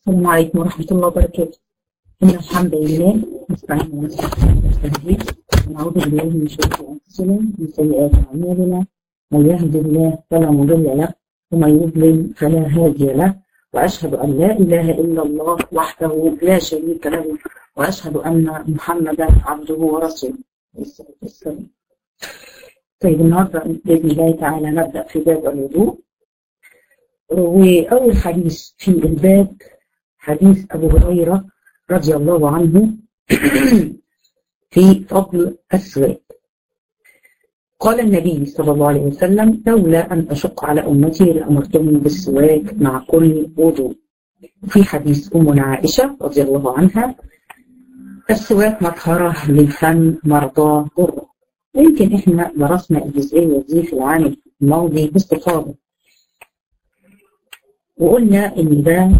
السلام عليكم ورحمة الله وبركاته إن الحمد لله نستعين ونستهديه ونعوذ بالله من شرور أنفسنا ومن سيئات أعمالنا من يهد الله فلا مضل له ومن يضلل فلا هادي له وأشهد أن لا إله إلا الله وحده لا شريك له وأشهد أن محمدا عبده ورسوله والسلام طيب النهارده بإذن الله تعالى نبدأ في باب الوضوء وأول حديث في الباب حديث أبو هريرة رضي الله عنه في فضل السواك قال النبي صلى الله عليه وسلم لولا أن أشق على أمتي لأمرتهم بالسواك مع كل وضوء في حديث أمنا عائشة رضي الله عنها السواك مطهرة للفم مرضى ضرة يمكن احنا درسنا الجزئية دي في العام الماضي باستفاضة وقلنا ان ده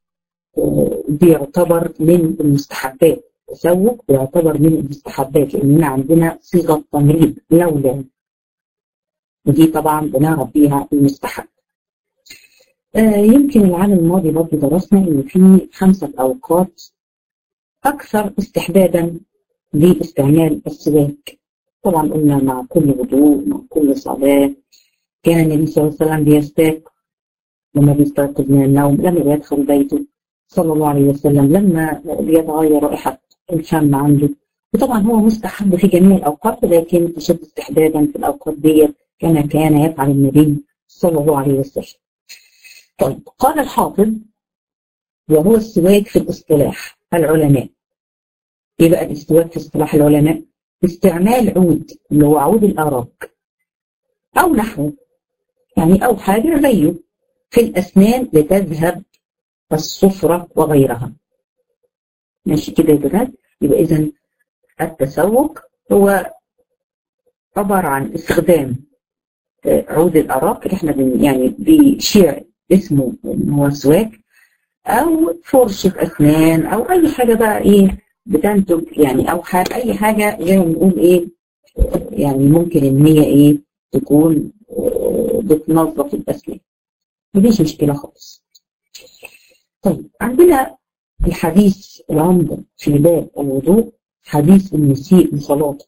بيعتبر من المستحبات التسوق بيعتبر من المستحبات لاننا عندنا صيغه تمريض لولا ودي طبعا بنعرف بيها المستحب آه يمكن العام الماضي برضه درسنا ان في خمسه اوقات اكثر استحبابا لاستعمال السواك طبعا قلنا مع كل وضوء مع كل صلاه كان النبي صلى الله عليه وسلم بيستاك لما بيستيقظ من النوم لما يدخل بيته صلى الله عليه وسلم لما بيتغير رائحة الفم عنده وطبعا هو مستحب في جميع الأوقات لكن أشد استحبابا في الأوقات دي كما كان يفعل النبي صلى الله عليه وسلم طيب قال الحافظ وهو السواك في الاصطلاح العلماء ايه بقى الاستواك في اصطلاح العلماء استعمال عود اللي هو عود الأراك أو نحوه يعني أو حاجة زيه في الأسنان لتذهب الصفرة وغيرها ماشي كده يا جماعة يبقى إذا التسوق هو عبارة عن استخدام عود الأراك اللي احنا بن يعني بشيء اسمه هو سواك أو فرشة أسنان أو أي حاجة بقى إيه بتنتج يعني أو حاجة أي حاجة زي ما بنقول إيه يعني ممكن إن هي إيه تكون بتنظف الأسنان مفيش مشكلة خالص طيب عندنا الحديث العمدة في باب الوضوء حديث المسيء لصلاته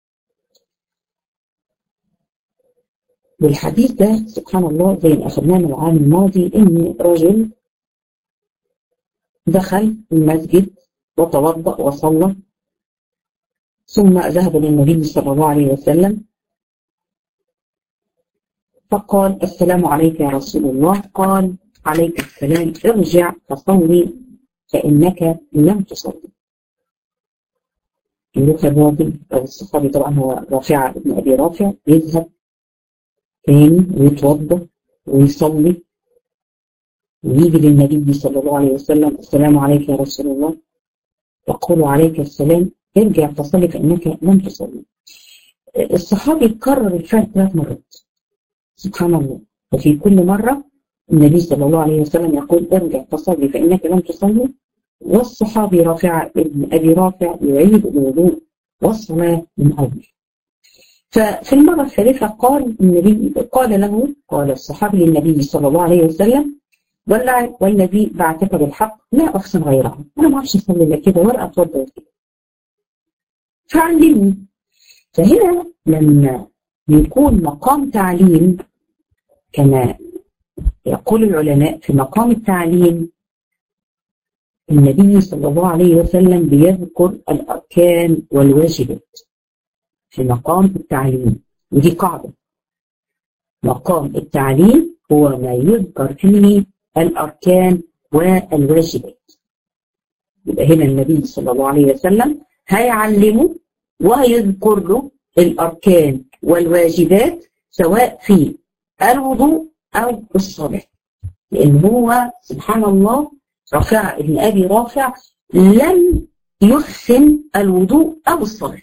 والحديث ده سبحان الله زي ما أخذناه من العام الماضي إن رجل دخل المسجد وتوضأ وصلى ثم ذهب للنبي صلى الله عليه وسلم فقال السلام عليك يا رسول الله قال عليك السلام ارجع فصلي فإنك لم تصلي يروح الراجل أو الصحابي طبعا هو رافع ابن أبي رافع يذهب تاني ويتوضا ويصلي ويجي للنبي صلى الله عليه وسلم السلام عليك يا رسول الله يقول عليك السلام ارجع فصلي فإنك لم تصلي الصحابي كرر الفعل ثلاث مرات سبحان الله وفي كل مرة النبي صلى الله عليه وسلم يقول ارجع فصلي فإنك لم تصلي والصحابي رافع ابن أبي رافع يعيد الوضوء والصلاة من أول ففي المرة الثالثة قال النبي قال له قال الصحابي للنبي صلى الله عليه وسلم والذي بعثك بالحق لا أحسن غيره أنا ما أعرفش أصلي إلا كده ولا أتوضأ كده فعلمني فهنا لما يكون مقام تعليم كما يقول العلماء في مقام التعليم النبي صلى الله عليه وسلم بيذكر الأركان والواجبات في مقام التعليم ودي قاعدة مقام التعليم هو ما يذكر فيه الأركان والواجبات يبقى هنا النبي صلى الله عليه وسلم هيعلمه وهيذكر له الأركان والواجبات سواء في الوضوء أو الصلاة لأن هو سبحان الله رافع ابن أبي رافع لم يحسن الوضوء أو الصلاة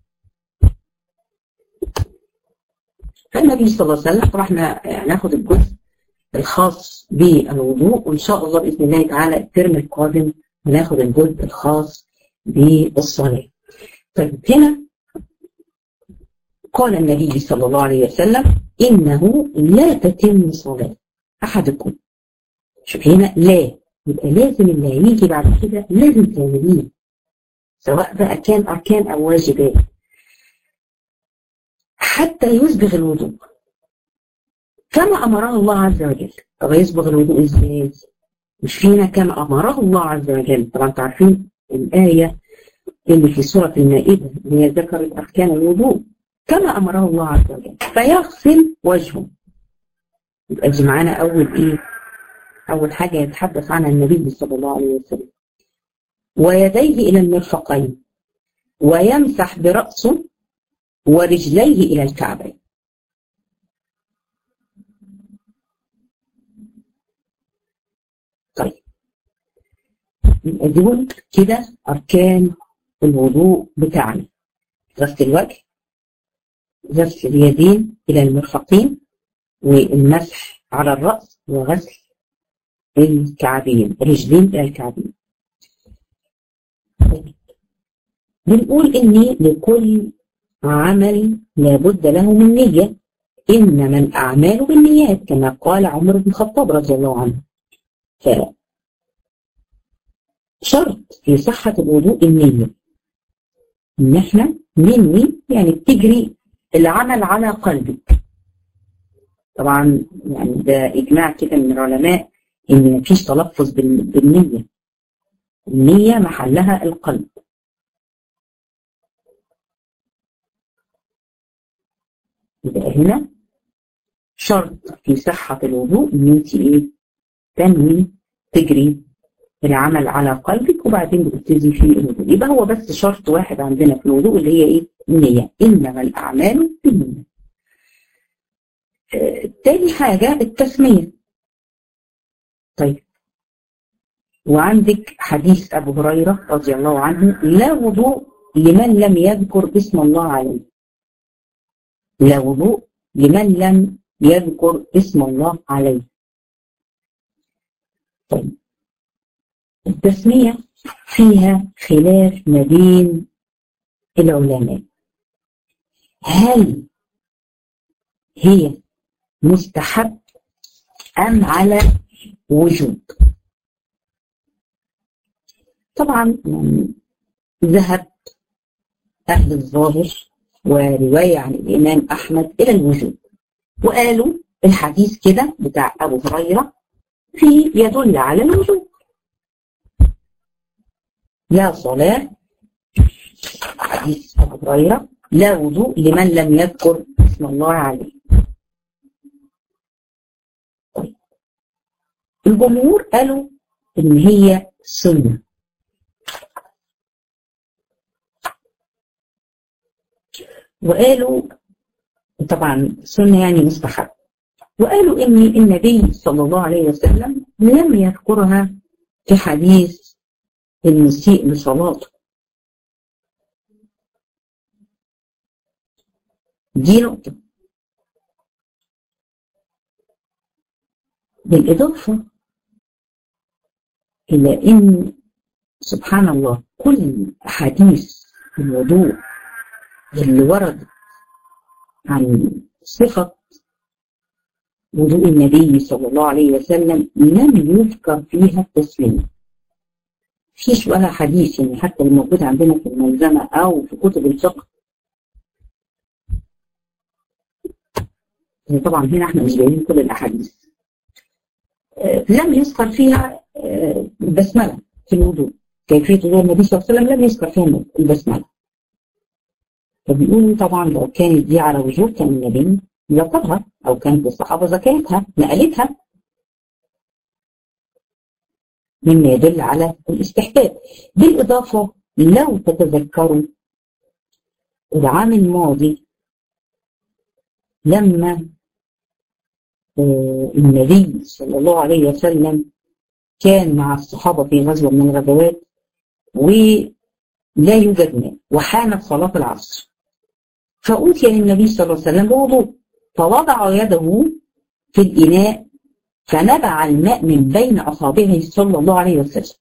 فالنبي صلى الله عليه وسلم طبعا احنا هناخد الجزء الخاص بالوضوء وإن شاء الله بإذن الله تعالى الترم القادم هناخد الجزء الخاص بالصلاة طيب هنا قال النبي صلى الله عليه وسلم إنه لا تتم صلاة أحدكم شوف هنا لا يبقى لازم اللي هيجي بعد كده لازم تعمليه سواء بقى كان أركان أو واجبات حتى يسبغ الوضوء كما أمره الله عز وجل طب يسبغ الوضوء إزاي؟ مش فينا كما أمره الله عز وجل طبعا تعرفين الآية اللي في سورة المائدة اللي هي ذكرت أركان الوضوء كما أمره الله عز وجل فيغسل وجهه يبقى دي معانا أول إيه؟ أول حاجة يتحدث عنها النبي صلى الله عليه وسلم ويديه إلى المرفقين ويمسح برأسه ورجليه إلى الكعبين طيب يبقى دول كده أركان الوضوء بتاعنا غسل الوجه غسل اليدين إلى المرفقين والمسح على الرأس وغسل الكعبين رجلين إلى الكعبين بنقول إن لكل عمل لابد له من نية إنما الأعمال بالنيات كما قال عمر بن الخطاب رضي الله عنه ف شرط في صحة الوضوء النية إن إحنا ننوي يعني بتجري العمل على قلبك طبعا يعني ده إجماع كده من العلماء إن مفيش تلفظ بالنية النية محلها القلب يبقى هنا شرط في صحة الوضوء إن أنت إيه تنوي تجري العمل على قلبك وبعدين بتبتدي في الوضوء يبقى هو بس شرط واحد عندنا في الوضوء اللي هي إيه النية إنما الأعمال بالنية آه تاني حاجة التسمية طيب وعندك حديث أبو هريرة رضي الله عنه لا وضوء لمن لم يذكر اسم الله عليه لا وضوء لمن لم يذكر اسم الله عليه طيب التسمية فيها خلاف ما بين العلماء هل هي مستحب أم على وجوب طبعا يعني ذهب أهل الظاهر ورواية عن الإمام أحمد إلى الوجوب وقالوا الحديث كده بتاع أبو هريرة فيه يدل على الوجوب لا صلاة حديث أبو هريرة لا وضوء لمن لم يذكر اسم الله عليه طيب. الجمهور قالوا إن هي سنة وقالوا طبعا سنة يعني مستحب وقالوا إن النبي صلى الله عليه وسلم لم يذكرها في حديث المسيء لصلاته دي نقطة بالإضافة إلى إن سبحان الله كل أحاديث الوضوء اللي ورد عن صفة وضوء النبي صلى الله عليه وسلم لم يذكر فيها التسليم فيش ولا حديث يعني حتى الموجود عندنا في الملزمة أو في كتب الفقه طبعا هنا احنا مش جايبين كل الأحاديث آه لم يذكر فيها آه البسملة في الوضوء كيفية وضوء النبي صلى الله عليه وسلم لم يذكر فيها البسملة فبيقولوا طبعا لو كانت دي على وجوب كان النبي ذكرها أو كانت الصحابة ذكرتها نقلتها مما يدل على الاستحباب بالإضافة لو تتذكروا العام الماضي لما النبي صلى الله عليه وسلم كان مع الصحابة في غزوة من الغزوات ولا يوجد ماء وحانت صلاة العصر فأوتي للنبي صلى الله عليه وسلم بوضوء فوضع يده في الإناء فنبع الماء من بين أصابعه صلى الله عليه وسلم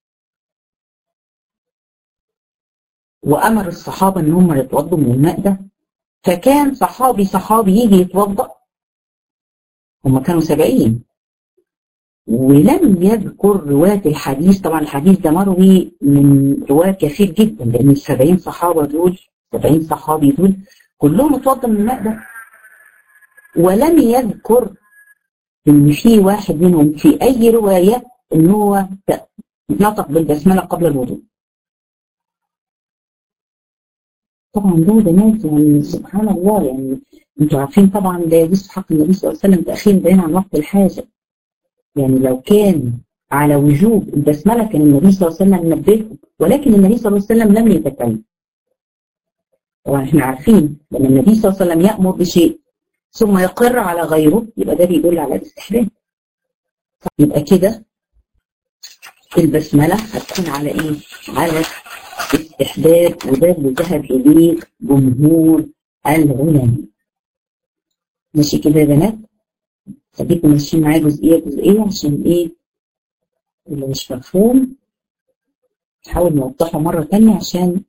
وأمر الصحابة إن هم يتوضوا من الماء ده فكان صحابي صحابي يجي يتوضأ هم كانوا سبعين ولم يذكر رواة الحديث طبعا الحديث ده مروي من رواة كثير جدا لأن السبعين صحابة دول سبعين صحابي دول كلهم اتوضى من الماء ده ولم يذكر ان في واحد منهم في اي روايه ان هو نطق بالبسمله قبل الوضوء. طبعا ده بنات يعني سبحان الله يعني انتوا عارفين طبعا لا يجوز في حق النبي صلى الله عليه وسلم تاخير بيان عن وقت الحاجه. يعني لو كان على وجوب البسمله كان النبي صلى الله عليه وسلم نبهه ولكن النبي صلى الله عليه وسلم لم يتكلم. طبعا احنا عارفين لما النبي صلى الله عليه وسلم يامر بشيء ثم يقر على غيره يبقى ده بيدل على الاستحباب يبقى كده البسمله هتكون على ايه؟ على استحباب وده اللي ذهب اليه جمهور العلماء ماشي كده يا بنات خليكم ماشيين معايا جزئيه جزئيه عشان ايه اللي مش مفهوم نحاول نوضحه مره تانية عشان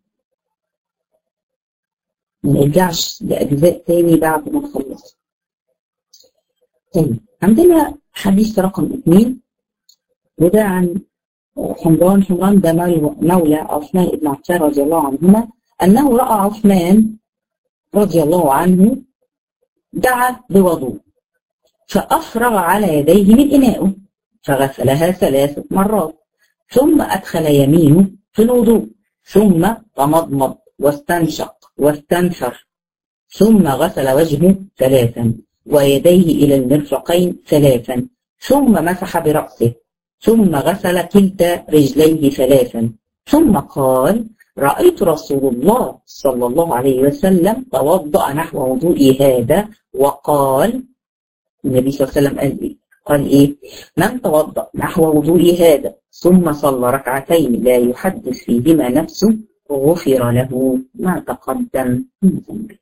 ما نرجعش لأجزاء تاني بعد ما نخلص. طيب عندنا حديث رقم اثنين وده عن حمران حمران ده مولى عثمان بن عفان رضي الله عنهما أنه رأى عثمان رضي الله عنه دعا بوضوء فأفرغ على يديه من إنائه فغسلها ثلاث مرات ثم أدخل يمينه في الوضوء ثم تمضمض واستنشق واستنثر ثم غسل وجهه ثلاثا ويديه إلى المرفقين ثلاثا ثم مسح برأسه ثم غسل كلتا رجليه ثلاثا ثم قال رأيت رسول الله صلى الله عليه وسلم توضأ نحو وضوئي هذا وقال النبي صلى الله عليه وسلم قال إيه؟ قال إيه؟ من توضأ نحو وضوئي هذا ثم صلى ركعتين لا يحدث فيهما نفسه غفر له ما تقدم من ذنبه.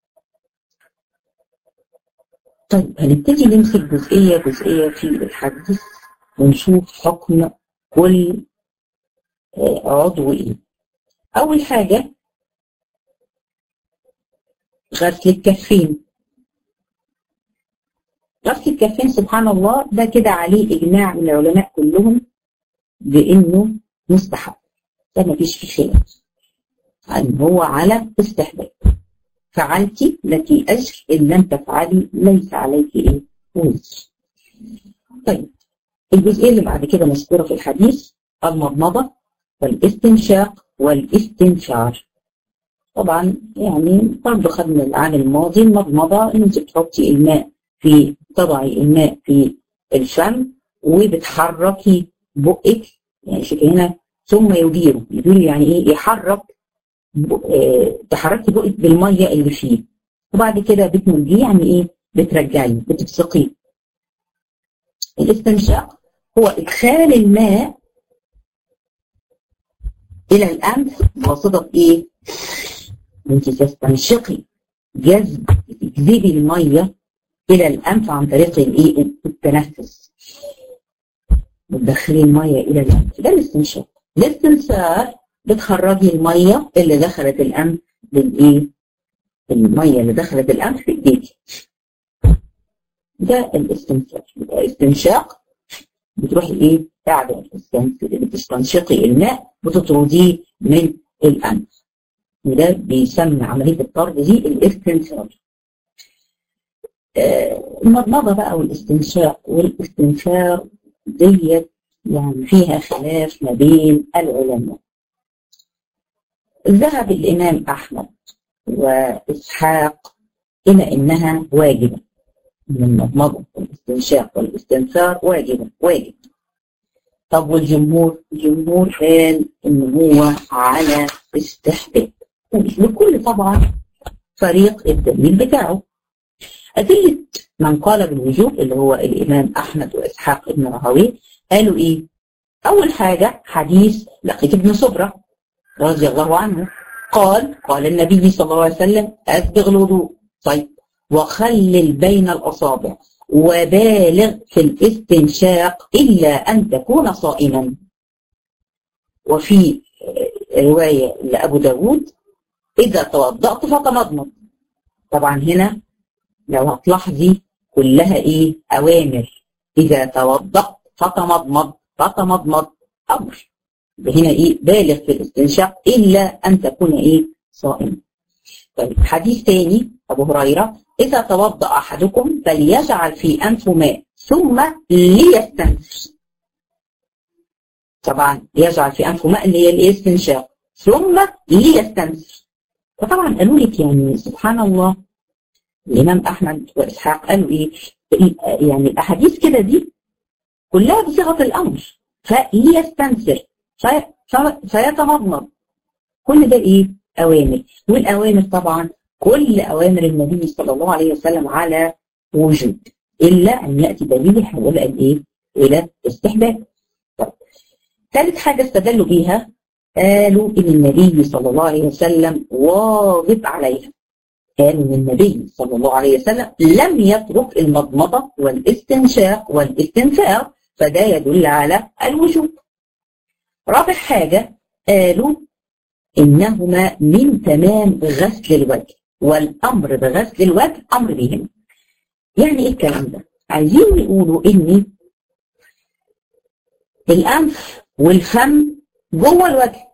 طيب هنبتدي نمسك جزئية جزئية في الحديث ونشوف حكم كل عضو ايه. أول حاجة غسل الكفين. غسل الكفين سبحان الله ده كده عليه إجماع من العلماء كلهم بإنه مستحب. ده مفيش فيه خلاف. أن هو على استحباب فعلت لك أجر إن لم تفعلي ليس عليك إيه وزر طيب الجزئية اللي بعد كده مذكورة في الحديث المضمضة والاستنشاق والاستنشار طبعا يعني برضه خدنا العام الماضي المضمضة ان انت بتحطي الماء في تضعي الماء في الفم وبتحركي بقك يعني شوفي هنا ثم يديره يدير يعني ايه يحرك تحركي بقك بالميه اللي فيه وبعد كده بتمليه يعني ايه بترجعيه بتبصقيه الاستنشاق هو ادخال الماء الى الانف بواسطه ايه انت تستنشقي جذب تجذبي الميه الى الانف عن طريق الايه التنفس بتدخلي الميه الى الانف ده الاستنشاق الاستنثار بتخرجي الميه اللي دخلت الانف بالايه الميه اللي دخلت الانف في ايديكي ده الاستنشاق يبقى استنشاق بتروحي ايه قاعده بتستنشقي الماء وتطرديه من الانف وده بيسمى عمليه الطرد دي الاستنشاق آه المضمضه بقى والاستنشاق والاستنشاق ديت يعني فيها خلاف ما بين العلماء ذهب الإمام أحمد وإسحاق إلى إنها واجبة من المضمضة والاستنشاق والاستنثار واجبة واجب طب والجمهور الجمهور قال إن هو على استحباب لكل طبعا فريق الدليل بتاعه أدلة من قال بالوجوب اللي هو الإمام أحمد وإسحاق ابن راهويه قالوا إيه؟ أول حاجة حديث لقيت ابن صبرة رضي الله عنه قال قال النبي صلى الله عليه وسلم أسبغ الوضوء طيب وخلل بين الأصابع وبالغ في الاستنشاق إلا أن تكون صائما وفي رواية لأبو داود إذا توضأت فتمضمض طبعا هنا لو هتلاحظي كلها إيه أوامر إذا توضأت فتمضمض فتمضمض امر هنا ايه بالغ في الاستنشاق الا ان تكون ايه صائم طيب حديث ثاني ابو هريره اذا توضا احدكم فليجعل في انفه ماء ثم ليستنفر طبعا يجعل في انفه ماء اللي هي الاستنشاق ثم ليستنفر فطبعا قالوا لك يعني سبحان الله الامام احمد واسحاق قالوا ايه يعني الاحاديث كده دي كلها بصيغه الامر فليستنفر فيتمضمض كل ده ايه اوامر والاوامر طبعا كل اوامر النبي صلى الله عليه وسلم على وجود الا ان ياتي دليل يحولها الايه الى استحباب طيب ثالث حاجه استدلوا بيها قالوا ان النبي صلى الله عليه وسلم واظب عليها قالوا ان النبي صلى الله عليه وسلم لم يترك المضمضه والاستنشاق والاستنفاق فده يدل على الوجوب رابع حاجه قالوا انهما من تمام غسل الوجه والامر بغسل الوجه امر بهم يعني ايه الكلام ده عايزين يقولوا ان الانف والفم جوه الوجه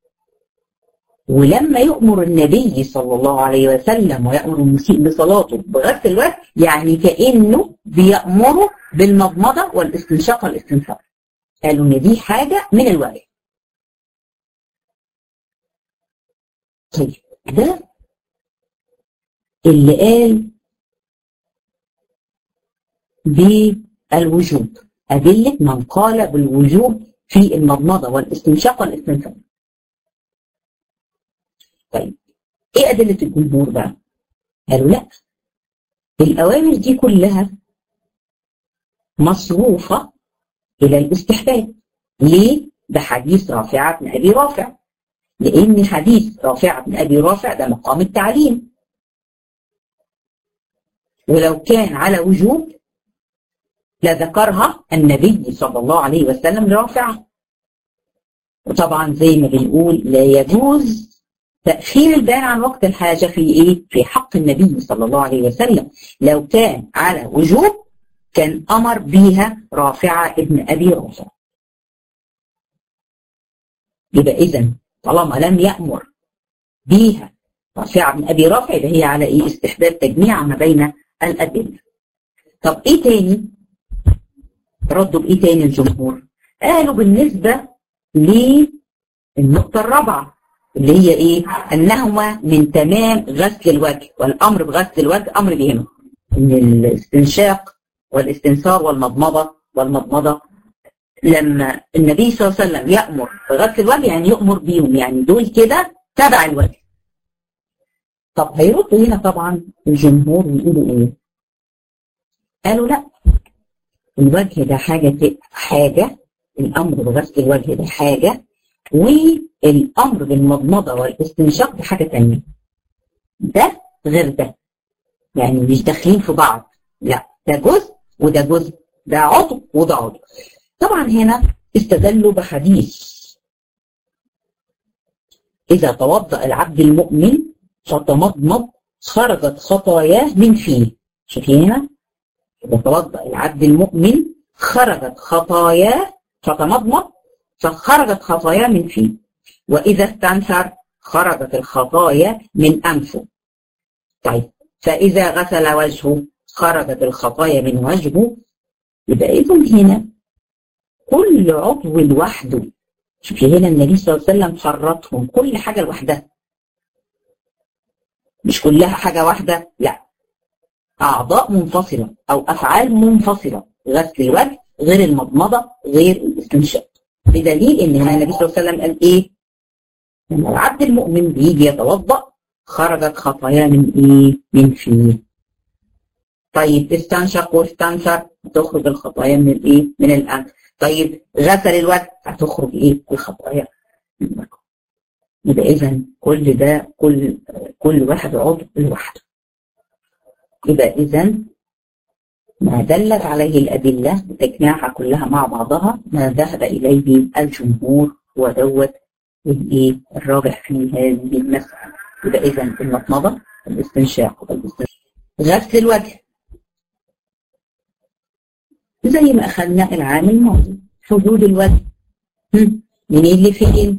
ولما يؤمر النبي صلى الله عليه وسلم ويأمر المسيء بصلاته بغسل الوجه يعني كأنه بيأمره بالمضمضة والاستنشاق والاستنثار قالوا ان دي حاجة من الوجه طيب ده اللي قال بالوجوب أدلة من قال بالوجوب في المضمضة والاستنشاق والاستنثار طيب ايه أدلة الجمهور بقى؟ قالوا لا الأوامر دي كلها مصروفة إلى الاستحباب ليه؟ ده حديث رافعة بن أبي رافع لأن حديث رافعة بن أبي رافع ده مقام التعليم ولو كان على وجوب لذكرها النبي صلى الله عليه وسلم لرافعة وطبعا زي ما بنقول لا يجوز تأخير البيان عن وقت الحاجة في إيه؟ في حق النبي صلى الله عليه وسلم لو كان على وجوب كان أمر بها رافعة ابن أبي رافع يبقى إذا طالما لم يأمر بها رافعة بن أبي رافع يبقى هي على إيه؟ استحباب تجميع ما بين الأدلة طب إيه تاني؟ ردوا بإيه تاني الجمهور؟ قالوا بالنسبة للنقطة الرابعة اللي هي ايه انهما من تمام غسل الوجه والامر بغسل الوجه امر بهما ان الاستنشاق والاستنثار والمضمضه والمضمضه لما النبي صلى الله عليه وسلم يامر بغسل الوجه يعني يامر بيهم يعني دول كده تبع الوجه طب هيردوا هنا طبعا الجمهور يقولوا ايه قالوا لا الوجه ده حاجه حاجه الامر بغسل الوجه ده حاجه والامر بالمضمضه والاستنشاق دي حاجه ثانيه ده غير ده يعني مش داخلين في بعض لا ده جزء وده جزء ده عضو وده عضو طبعا هنا استدلوا بحديث اذا توضا العبد المؤمن فتمضمض خرجت خطاياه من فيه شوفي هنا اذا توضا العبد المؤمن خرجت خطاياه فتمضمض فخرجت خطايا من فيه وإذا استنثر خرجت الخطايا من أنفه طيب فإذا غسل وجهه خرجت الخطايا من وجهه يبقى إذن هنا كل عضو لوحده شوفي هنا النبي صلى الله عليه وسلم حرطهم كل حاجة لوحدها مش كلها حاجة واحدة لا أعضاء منفصلة أو أفعال منفصلة غسل الوجه غير المضمضة غير الاستنشاق بدليل ان هنا النبي صلى الله عليه وسلم قال ايه؟ لما العبد المؤمن بيجي يتوضا خرجت خطاياه من ايه؟ من فيه. طيب استنشق واستنثر تخرج الخطايا من الايه؟ من الانف. طيب غسل الوجه هتخرج ايه؟ الخطايا من الوجه. يبقى اذا كل ده كل كل واحد عضو لوحده. يبقى اذا ما دلت عليه الأدلة بتجميعها كلها مع بعضها ما ذهب إليه الجمهور ودوت الإيه الراجح في هذه المسألة يبقى إذا المضمضة الاستنشاق والاستنشاق غسل الوجه زي ما أخذنا العام الماضي حدود الوجه منين لفين؟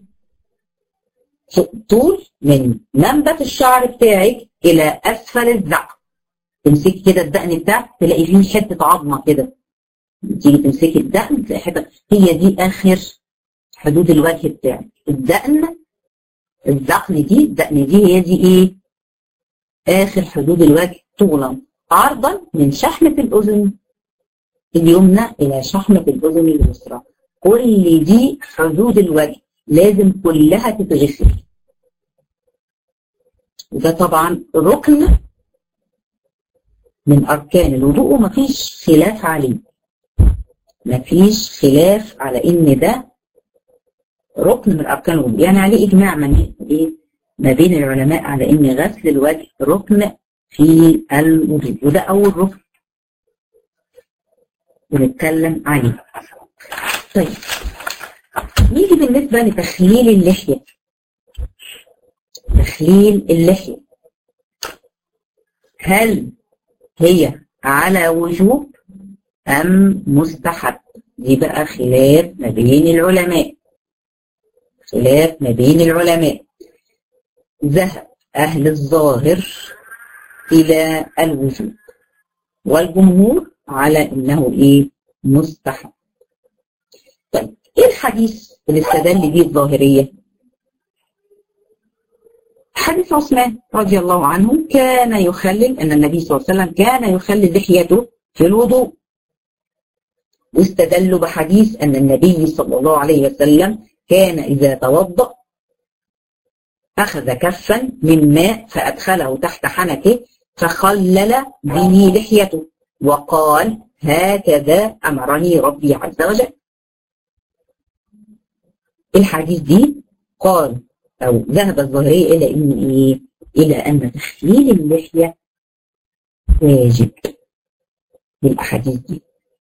طول من منبت الشعر بتاعك إلى أسفل الذقن تمسكي كده الدقن بتاعك تلاقي فيه حتة عظمة كده تيجي تمسكي الدقن تلاقي حتة هي دي آخر حدود الوجه بتاعك الدقن الدقن دي الدقن دي هي دي إيه؟ آخر حدود الوجه طولا عرضا من شحمة الأذن اليمنى إلى شحمة الأذن اليسرى كل دي حدود الوجه لازم كلها تتغسل وده طبعا ركن من أركان الوضوء ومفيش خلاف عليه مفيش خلاف على إن ده ركن من أركان الوضوء يعني عليه إجماع من إيه ما بين العلماء على إن غسل الوجه ركن في الوضوء وده أول ركن ونتكلم عليه طيب نيجي بالنسبة لتخليل اللحية تخليل اللحية هل هي على وجوب أم مستحب دي بقى خلاف ما بين العلماء خلاف ما بين العلماء ذهب أهل الظاهر إلى الوجوب والجمهور على إنه إيه مستحب طيب إيه الحديث اللي استدل به الظاهرية حديث عثمان رضي الله عنه كان يخلل أن النبي صلى الله عليه وسلم كان يخلل لحيته في الوضوء واستدلوا بحديث أن النبي صلى الله عليه وسلم كان إذا توضأ أخذ كفا من ماء فأدخله تحت حنكه فخلل به لحيته وقال هكذا أمرني ربي عز وجل الحديث دي قال أو ذهب الظاهرية إلى إن إيه؟ إلى أن تخليل اللحية واجب بالأحاديث دي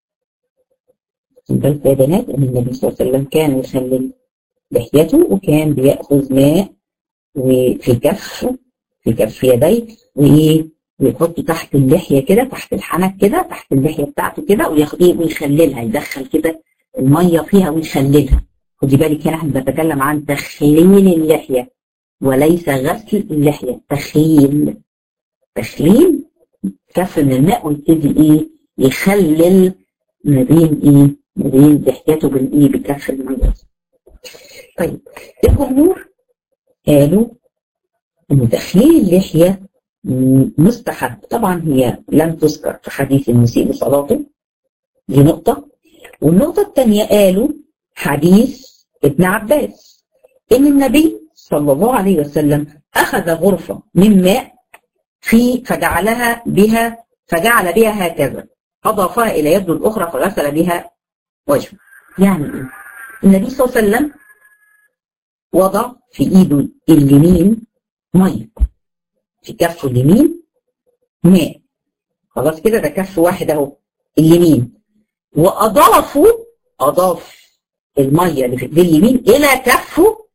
بل يا بنات أن النبي صلى الله عليه وسلم كان يخلل لحيته وكان بيأخذ ماء وفي كف في كف يديه وإيه ويحط تحت اللحية كده تحت الحنك كده تحت اللحية بتاعته كده وياخد ويخللها يدخل كده المية فيها ويخللها خدي بالك هنا احنا بنتكلم عن تخليل اللحية وليس غسل اللحية تخليل تخليل كف من الماء ويبتدي ايه يخلل ما بين ايه ما بين لحيته بالايه بكف المية طيب الجمهور قالوا ان تخليل اللحية مستحب طبعا هي لم تذكر في حديث المسيء بصلاته دي نقطة والنقطة الثانية قالوا حديث ابن عباس ان النبي صلى الله عليه وسلم اخذ غرفة من ماء في فجعلها بها فجعل بها هكذا اضافها الى يده الاخرى فغسل بها وجهه يعني ايه النبي صلى الله عليه وسلم وضع في ايده اليمين ميه في كفه اليمين ماء خلاص كده ده كف واحد اهو اليمين واضافوا اضاف الميه اللي في ايديه اليمين الى كفه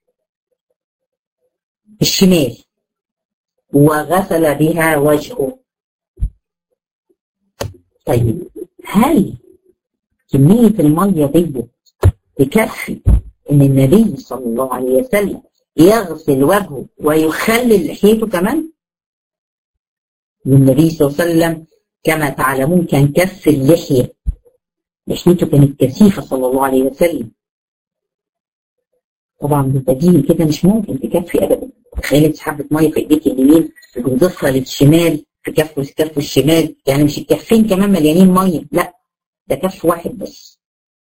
الشمال وغسل بها وجهه طيب هل كمية المية دي تكفي ان النبي صلى الله عليه وسلم يغسل وجهه ويخلل لحيته كمان والنبي صلى الله عليه وسلم كما تعلمون كان كف اللحية لحيته كانت كثيفة صلى الله عليه وسلم طبعا بالبديهي كده مش ممكن تكفي ابدا تخيلي حبة مية في ايديك اليمين وتضيفها للشمال في كف كف الشمال يعني مش الكفين كمان مليانين مية لا ده كف واحد بس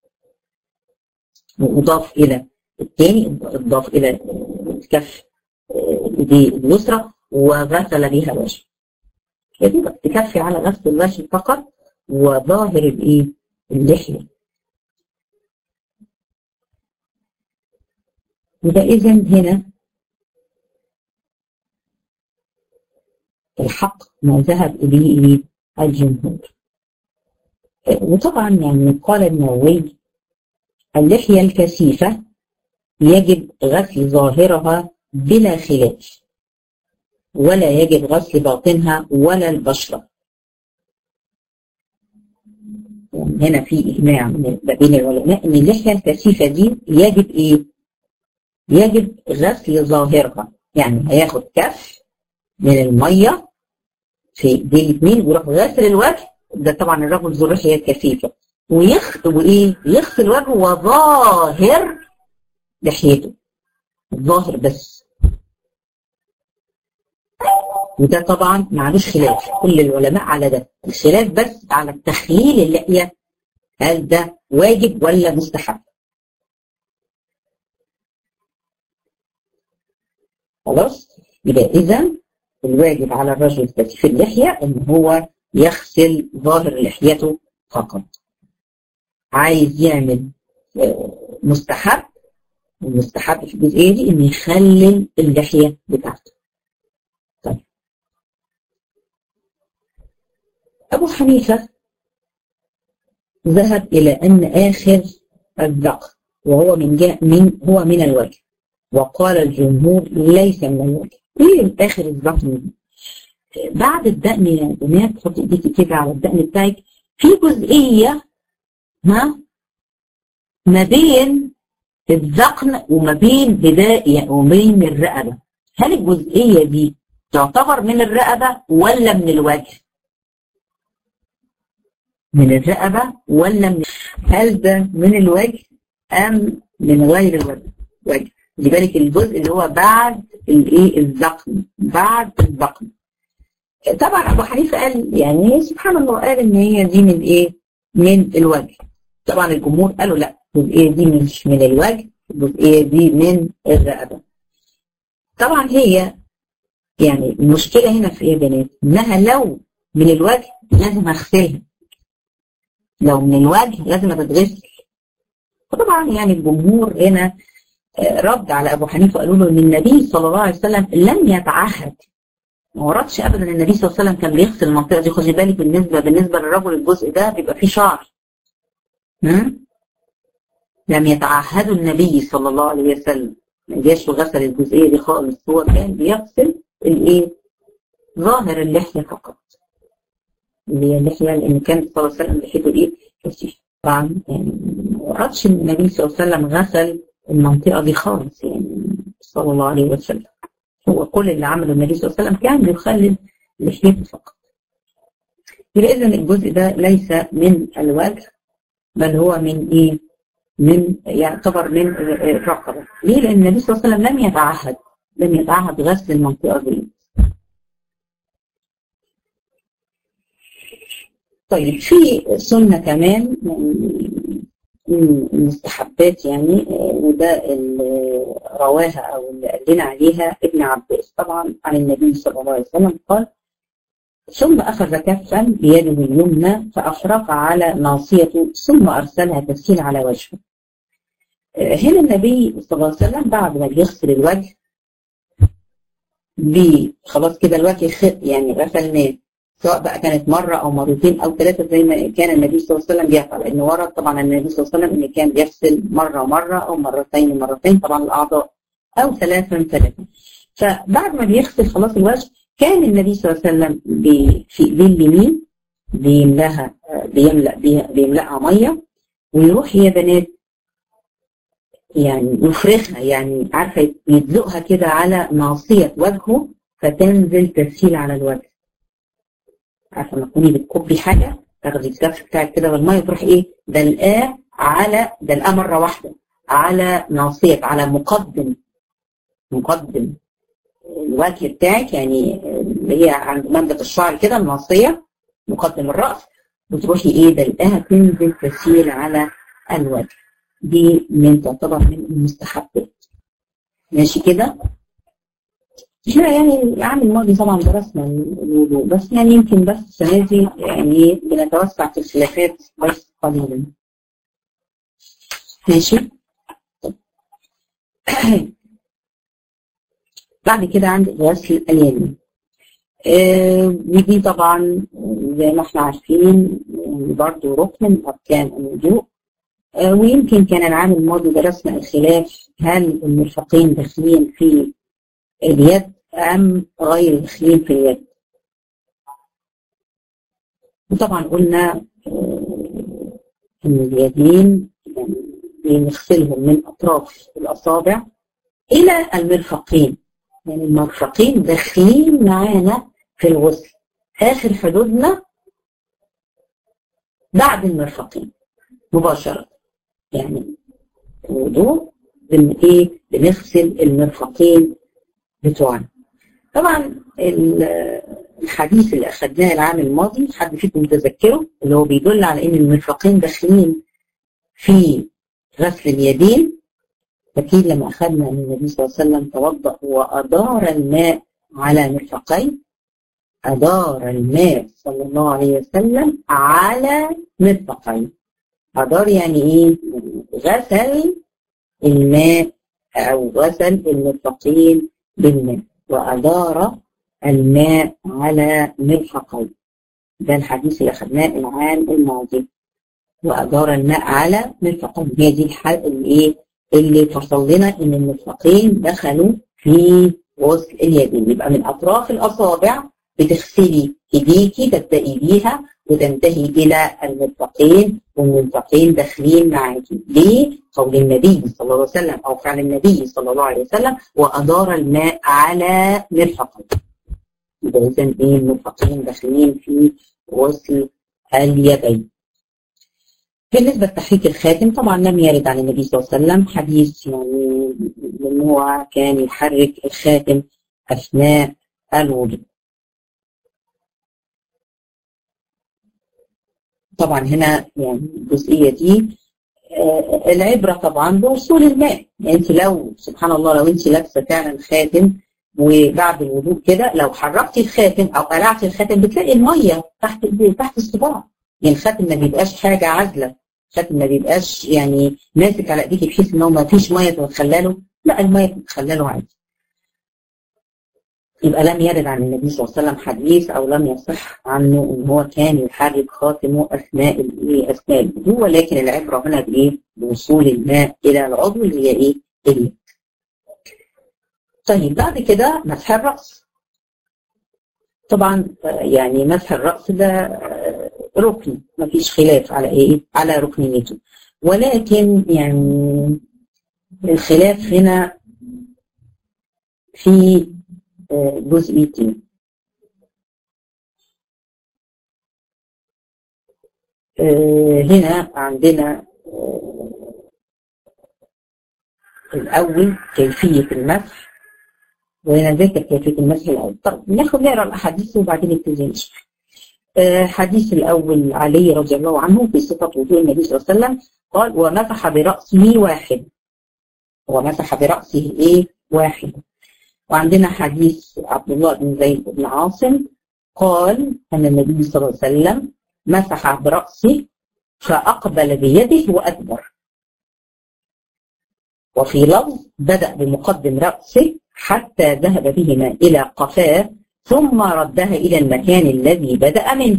وأضاف إلى الثاني أضاف إلى كف ايديه اليسرى وغسل بها وجهه كده تكفي على غسل الوجه فقط وظاهر الايه اللحيه يبقى اذا هنا الحق ما ذهب اليه الجمهور وطبعا يعني قال النووي اللحيه الكثيفه يجب غسل ظاهرها بلا خلاف ولا يجب غسل باطنها ولا البشرة هنا في إجماع ما بين العلماء إن اللحية الكثيفة دي يجب إيه؟ يجب غسل ظاهرها يعني هياخد كف من المية في ايديه الاثنين ويروح غاسل الوجه ده طبعا الرجل ذو اللحية الكثيفة ويخ وإيه؟ يغسل وجهه وظاهر لحيته الظاهر بس وده طبعا معلوش خلاف كل العلماء على ده الخلاف بس على التخليل اللحية هل ده واجب ولا مستحب خلاص يبقى اذا الواجب على الرجل كثيف اللحية ان هو يغسل ظاهر لحيته فقط عايز يعمل مستحب المستحب في الجزئية دي ان يخلل اللحية بتاعته طيب أبو حنيفة ذهب إلى أن آخر الذقن وهو من جاء من هو من الوجه وقال الجمهور ليس من الوجه ايه آخر الذقن دي بعد الدقن يا بنات تحط ايديكي كده على الدقن بتاعك في جزئية ها ما بين الذقن وما بين بداية وبين الرقبة هل الجزئية دي تعتبر من الرقبة ولا من الوجه؟ من الرقبة ولا من هل ده من الوجه أم من غير الوجه؟ وجه خلي بالك الجزء اللي هو بعد الايه الذقن بعد الذقن طبعا ابو حنيفه قال يعني سبحان الله قال ان هي دي من ايه؟ من الوجه طبعا الجمهور قالوا لا الجزئيه دي مش من الوجه الجزئيه دي من الرقبه طبعا هي يعني المشكله هنا في ايه يا بنات؟ انها لو من الوجه لازم اغسلها لو من الوجه لازم تتغسل فطبعا يعني الجمهور هنا رد على ابو حنيفه قالوا له ان النبي صلى الله عليه وسلم لم يتعهد ما وردش ابدا النبي صلى الله عليه وسلم كان بيغسل المنطقه دي خدي بالك بالنسبه بالنسبه للرجل الجزء ده بيبقى فيه شعر لم يتعهدوا النبي صلى الله عليه وسلم ما جاش وغسل الجزئيه دي خالص هو كان بيغسل الايه ظاهر اللحيه فقط اللي هي اللحيه لان كان صلى الله عليه وسلم لحيته ايه كثيف طبعا يعني ما وردش ان النبي صلى الله عليه وسلم غسل المنطقه دي خالص يعني صلى الله عليه وسلم هو كل اللي عمله النبي صلى الله عليه وسلم كان بيخلل لحيته فقط يبقى اذا الجزء ده ليس من الوجه بل هو من ايه؟ من يعتبر من الرقبه ليه؟ لان النبي صلى الله عليه وسلم لم يتعهد لم يتعهد غسل المنطقه دي طيب في سنه كمان من المستحبات يعني وده اللي رواها او اللي قال لنا عليها ابن عباس طبعا عن النبي صلى الله عليه وسلم قال ثم اخذ كفا بيده اليمنى فافرغ على ناصيته ثم ارسلها تسهيل على وجهه. هنا النبي صلى الله عليه وسلم بعد ما بيغسل الوجه خلاص كده الوجه يعني غسلناه سواء بقى كانت مرة أو مرتين أو ثلاثة زي ما كان النبي صلى الله عليه وسلم بيفعل لأن ورد طبعا النبي صلى الله عليه وسلم إن كان بيغسل مرة مرة أو مرتين مرتين طبعا الأعضاء أو ثلاثا ثلاثا فبعد ما بيغسل خلاص الوجه كان النبي صلى الله عليه وسلم في ايديه اليمين بيملاها بيملأ بيملأها مية ويروح يا بنات يعني يفرخها يعني عارفة يدلقها كده على ناصية وجهه فتنزل تسهيل على الوجه عارفه لما تكوني بتكبي حاجه تاخدي الكف بتاعك كده بالميه تروح ايه دلقاه على دلقاه مره واحده على ناصيه على مقدم مقدم الوجه بتاعك يعني اللي هي عند منبت الشعر كده الناصيه مقدم الراس وتروحي ايه دلقاها تنزل تسيل على الوجه دي من تعتبر من المستحبات ماشي كده احنا يعني العام الماضي طبعا درسنا الوضوء بس يعني يمكن بس السنه دي يعني بنتوسع في الخلافات بس قليلا ماشي بعد كده عندي غسل اليمين آه ودي طبعا زي ما احنا عارفين برضه ركن من اركان الوضوء آه ويمكن كان العام الماضي درسنا الخلاف هل المرفقين داخلين في اليد أم غير داخلين في اليد وطبعا قلنا ان اليدين يعني نغسلهم من اطراف الاصابع الى المرفقين يعني المرفقين داخلين معانا في الغسل اخر حدودنا بعد المرفقين مباشره يعني الوضوء بن ايه بنغسل المرفقين بتوعنا طبعا الحديث اللي اخذناه العام الماضي حد فيكم متذكره اللي هو بيدل على ان المرفقين داخلين في غسل اليدين اكيد لما اخذنا ان النبي صلى الله عليه وسلم توضا وادار الماء على مرفقيه ادار الماء صلى الله عليه وسلم على مرفقيه ادار يعني ايه غسل الماء او غسل المرفقين بالماء وادار الماء على مرفقيه ده الحديث اللي اخذناه العام الماضي وادار الماء على مرفقين هي دي الحلقه اللي ايه اللي فصل لنا ان المرفقين دخلوا في غسل اليدين يبقى من اطراف الاصابع بتغسلي ايديكي تبدأي بيها وتنتهي الى المرفقين والمرفقين داخلين معاكي ليه؟ قول النبي صلى الله عليه وسلم او فعل النبي صلى الله عليه وسلم وادار الماء على مرفقين يبقى اذا ايه المرفقين داخلين في غسل اليدين بالنسبة لتحريك الخاتم طبعا لم يرد عن النبي صلى الله عليه وسلم حديث يعني ان هو كان يحرك الخاتم اثناء الوضوء طبعا هنا يعني الجزئية دي آه العبرة طبعا بوصول الماء يعني انت لو سبحان الله لو انت لابسة فعلا خاتم وبعد الوضوء كده لو حركتي الخاتم او قلعتي الخاتم بتلاقي المية تحت تحت الصباع يعني الخاتم ما بيبقاش حاجة عازلة الخاتم ما بيبقاش يعني ماسك على ايديكي بحيث ان هو ما فيش مية تتخلاله لا المية بتتخلاله عادي يبقى لم يرد عن النبي صلى الله عليه وسلم حديث او لم يصح عنه ان هو كان يحرك خاتمه اثناء الايه اثناء الوضوء ولكن العبره هنا بايه؟ بوصول الماء الى العضو اللي هي ايه؟ اليد. طيب بعد كده مسح الراس. طبعا يعني مسح الراس ده ركن ما فيش خلاف على ايه؟ على ركنيته. ولكن يعني الخلاف هنا في جزئيتين هنا عندنا الأول كيفية المسح وهنا ذكر كيفية المسح الأول طب ناخد نقرا الأحاديث وبعدين نبتدي نشرح حديث الأول علي رضي الله عنه في صفة وضوء النبي صلى الله عليه وسلم قال ومسح برأسه واحد ومسح برأسه إيه واحد وعندنا حديث عبد الله بن زيد بن عاصم قال أن النبي صلى الله عليه وسلم مسح برأسه فأقبل بيده وأدبر وفي لفظ بدأ بمقدم رأسه حتى ذهب بهما إلى قفاه ثم ردها إلى المكان الذي بدأ منه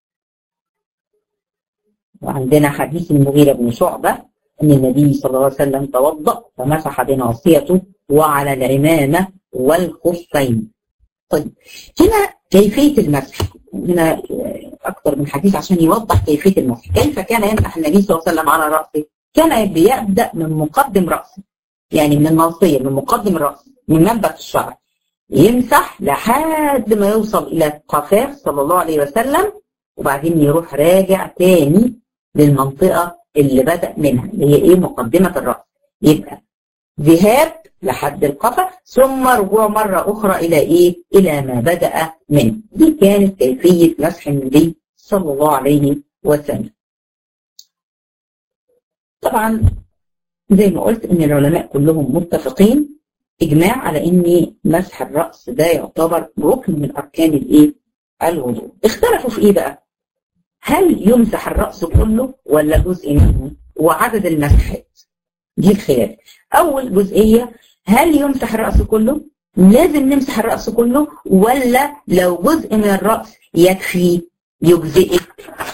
وعندنا حديث المغيرة بن شعبة أن النبي صلى الله عليه وسلم توضأ فمسح بناصيته وعلى العمامة والخفين طيب هنا كيفية المسح هنا أكثر من حديث عشان يوضح كيفية المسح كيف كان يمسح النبي صلى الله عليه وسلم على رأسه كان بيبدأ من مقدم رأسه يعني من الناصية من مقدم الرأس من منبت الشعر يمسح لحد ما يوصل إلى قفاه صلى الله عليه وسلم وبعدين يروح راجع تاني للمنطقة اللي بدأ منها اللي هي إيه مقدمة الرأس يبقى ذهاب لحد القفا ثم رجوع مرة أخرى إلى إيه؟ إلى ما بدأ منه دي كانت كيفية مسح النبي صلى الله عليه وسلم طبعا زي ما قلت إن العلماء كلهم متفقين إجماع على إن مسح الرأس ده يعتبر ركن من أركان الإيه؟ الوضوء اختلفوا في إيه بقى؟ هل يمسح الرأس كله ولا جزء منه؟ وعدد المسحات دي الخلاف أول جزئية هل يمسح الرأس كله؟ لازم نمسح الرأس كله ولا لو جزء من الرأس يكفي يجزئك؟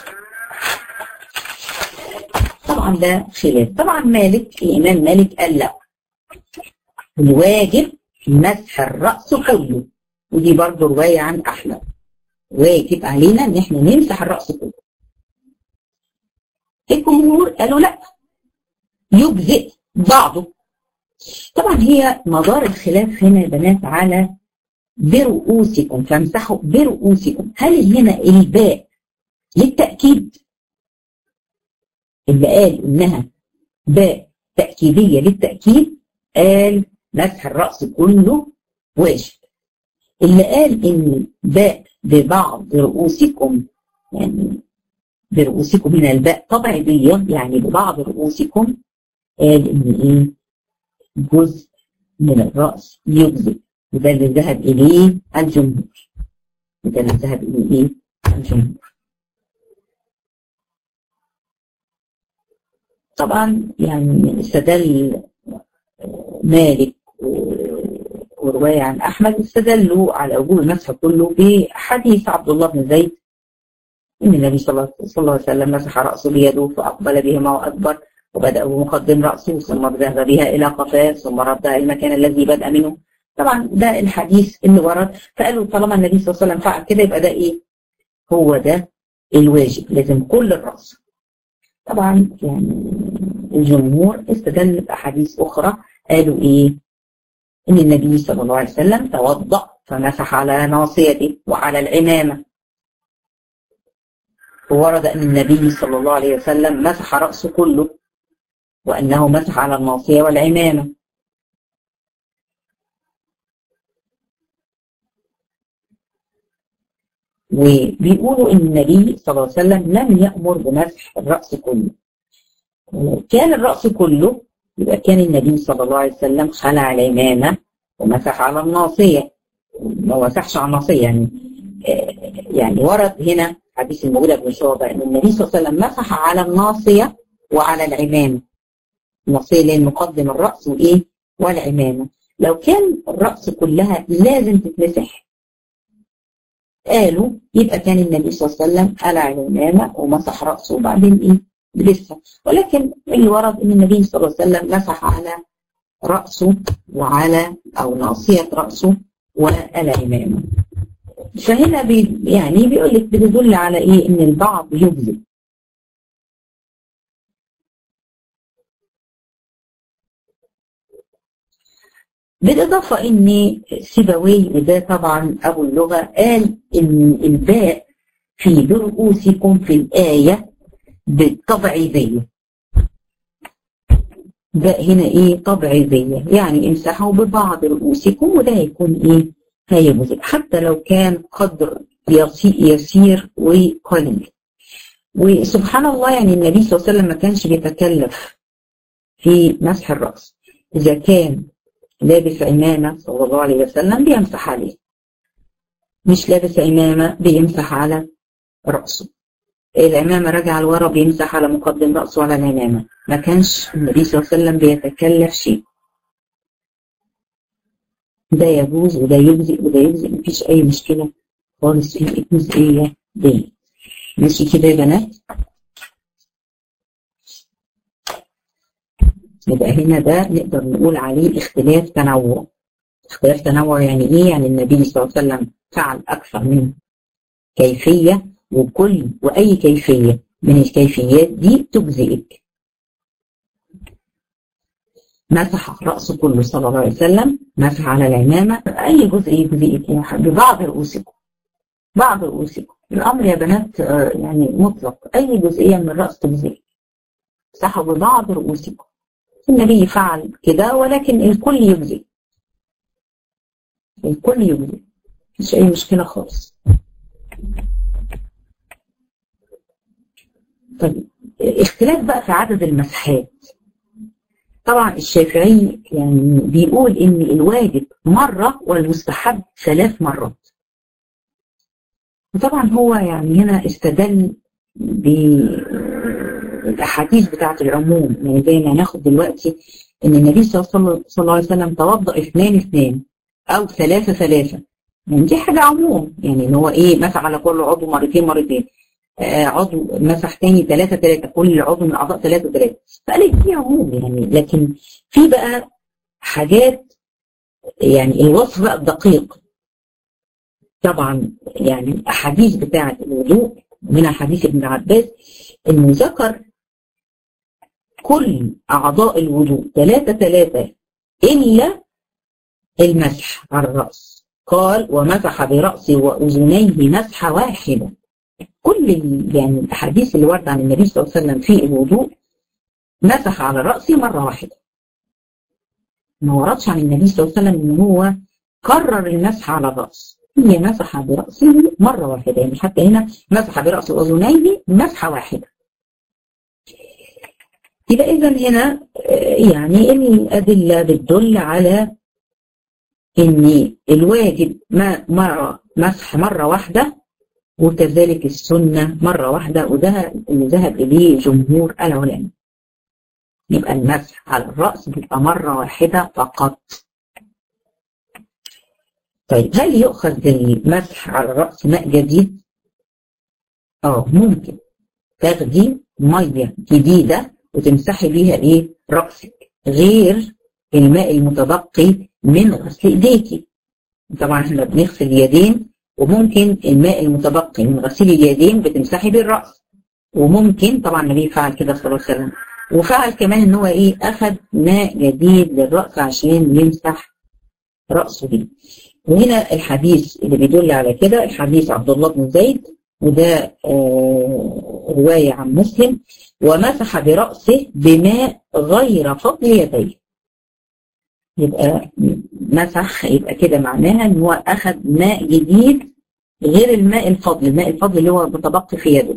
طبعا ده خلاف طبعا مالك الإمام مالك قال لا الواجب مسح الرأس كله ودي برضه رواية عن أحمد واجب علينا إن إحنا نمسح الرأس كله الجمهور قالوا لا يجزئ بعضه طبعا هي مدار الخلاف هنا يا بنات على برؤوسكم فامسحوا برؤوسكم هل هنا الباء للتأكيد اللي قال انها باء تأكيدية للتأكيد قال مسح الرأس كله واجب اللي قال ان باء ببعض رؤوسكم يعني برؤوسكم هنا الباء طبيعية يعني ببعض رؤوسكم قال ان ايه جزء من الرأس يجزئ وده اللي ذهب إليه الجمهور وده اللي ذهب إليه الجمهور طبعا يعني استدل مالك ورواية عن أحمد استدلوا على وجوب المسح كله بحديث عبد الله بن زيد إن النبي صلى الله عليه وسلم مسح رأسه بيده فأقبل بهما وأكبر وبدأ بمقدم رأسه ثم ذهب بها إلى قفاه ثم ردها إلى المكان الذي بدأ منه طبعا ده الحديث اللي ورد فقالوا طالما النبي صلى الله عليه وسلم فعل كده يبقى ده إيه هو ده الواجب لازم كل الرأس طبعا يعني الجمهور استدل بأحاديث أخرى قالوا إيه إن النبي صلى الله عليه وسلم توضأ فمسح على ناصيته وعلى العمامة وورد أن النبي صلى الله عليه وسلم مسح رأسه كله وأنه مسح على الناصية والعمامة وبيقولوا إن النبي صلى الله عليه وسلم لم يأمر بمسح الرأس كله كان الرأس كله يبقى كان النبي صلى الله عليه وسلم خلع العمامة ومسح على الناصية ما مسحش على الناصية يعني يعني ورد هنا حديث المغيرة بن شعبة إن النبي صلى الله عليه وسلم مسح على الناصية وعلى العمامة الناصية اللي مقدم الرأس وإيه والعمامة لو كان الرأس كلها لازم تتمسح قالوا يبقى كان النبي صلى الله عليه وسلم قلع العمامة ومسح رأسه وبعدين إيه لسه ولكن اللي ورد إن النبي صلى الله عليه وسلم مسح على رأسه وعلى أو ناصية رأسه والعمامة فهنا بي يعني بيقول لك بتدل على إيه إن البعض يجزم بالإضافة إن سيبوي وده طبعا أبو اللغة قال إن الباء في برؤوسكم في الآية بالطبعية باء هنا إيه طبعية يعني امسحوا ببعض رؤوسكم وده هيكون إيه هيجزء حتى لو كان قدر يسير وقليل وسبحان الله يعني النبي صلى الله عليه وسلم ما كانش بيتكلف في مسح الرأس إذا كان لابس عمامة صلى الله عليه وسلم بيمسح عليه مش لابس عمامة بيمسح على رأسه العمامة راجعة لورا بيمسح على مقدم رأسه على العمامة ما كانش النبي صلى الله عليه وسلم بيتكلف شيء ده يجوز وده يجزئ وده يجزئ مفيش أي مشكلة خالص في الجزئية دي ماشي كده يا بنات يبقى هنا ده نقدر نقول عليه اختلاف تنوع اختلاف تنوع يعني ايه يعني النبي صلى الله عليه وسلم فعل اكثر من كيفية وكل واي كيفية من الكيفيات دي تجزئك مسح رأسه كله صلى الله عليه وسلم مسح على العمامة أي جزء يجزئك ببعض رؤوسكم بعض رؤوسكم الأمر يا بنات يعني مطلق أي جزئية من الرأس تجزئك مسحوا ببعض رؤوسكم النبي فعل كده ولكن الكل يجزي الكل يجزي مفيش أي مشكلة خالص طيب اختلاف بقى في عدد المسحات طبعا الشافعي يعني بيقول ان الواجب مرة والمستحب ثلاث مرات وطبعا هو يعني هنا استدل بالاحاديث بتاعه العموم يعني زي ما هناخد دلوقتي ان النبي صلى الله عليه وسلم توضا اثنان اثنان او ثلاثه ثلاثه يعني دي حاجه عموم يعني ان هو ايه مسح على كل عضو مرتين مرتين آه عضو مسح تاني ثلاثه ثلاثه كل عضو من الاعضاء ثلاثه ثلاثه فقال دي عموم يعني لكن في بقى حاجات يعني الوصف بقى الدقيق طبعا يعني الاحاديث بتاعه الوضوء من حديث ابن عباس انه ذكر كل أعضاء الوضوء ثلاثة ثلاثة إلا المسح على الرأس قال ومسح برأسه وأذنيه مسحة واحدة كل يعني الأحاديث اللي وردت عن النبي صلى الله عليه وسلم في الوضوء مسح على رأسه مرة واحدة ما وردش عن النبي صلى الله عليه وسلم إن هو كرر المسح على الرأس هي مسح برأسه مرة واحدة يعني حتى هنا مسح برأس أذنيه مسحة واحدة يبقى إذا هنا يعني الأدلة بتدل على إن الواجب ما مرة مسح مرة واحدة وكذلك السنة مرة واحدة وده اللي ذهب إليه جمهور العلماء يبقى المسح على الرأس بيبقى مرة واحدة فقط طيب هل يؤخذ بالمسح على الرأس ماء جديد؟ اه ممكن تاخدي مية جديدة وتمسحي بيها ايه؟ رأسك غير الماء المتبقي من غسل ايديكي طبعا احنا بنغسل اليدين وممكن الماء المتبقي من غسيل اليدين بتمسحي بيه الرأس وممكن طبعا النبي فعل كده صلى الله عليه وسلم وفعل كمان ان هو ايه اخذ ماء جديد للرأس عشان يمسح رأسه بيه وهنا الحديث اللي بيدل على كده الحديث عبد الله بن زيد وده آه رواية عن مسلم ومسح برأسه بماء غير فضل يديه يبقى مسح يبقى كده معناها ان هو اخذ ماء جديد غير الماء الفضل الماء الفضل اللي هو متبقي في يده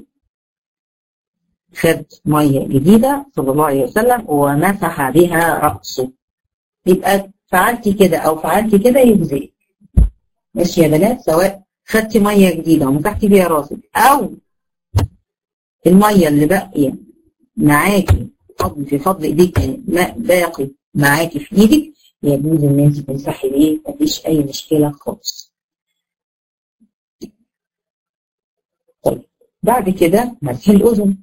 خد مية جديدة صلى الله عليه وسلم ومسح بها رأسه يبقى فعلتي كده او فعلتي كده يجزئك ماشي يا بنات سواء خدتي مية جديدة ومسحتي بيها راسك او المية اللي باقية معاكي فضل في فضل ايديك يعني ماء باقي معاكي في ايدك يجوز ان انت تمسحي بيه مفيش اي مشكلة خالص طيب بعد كده مسح الاذن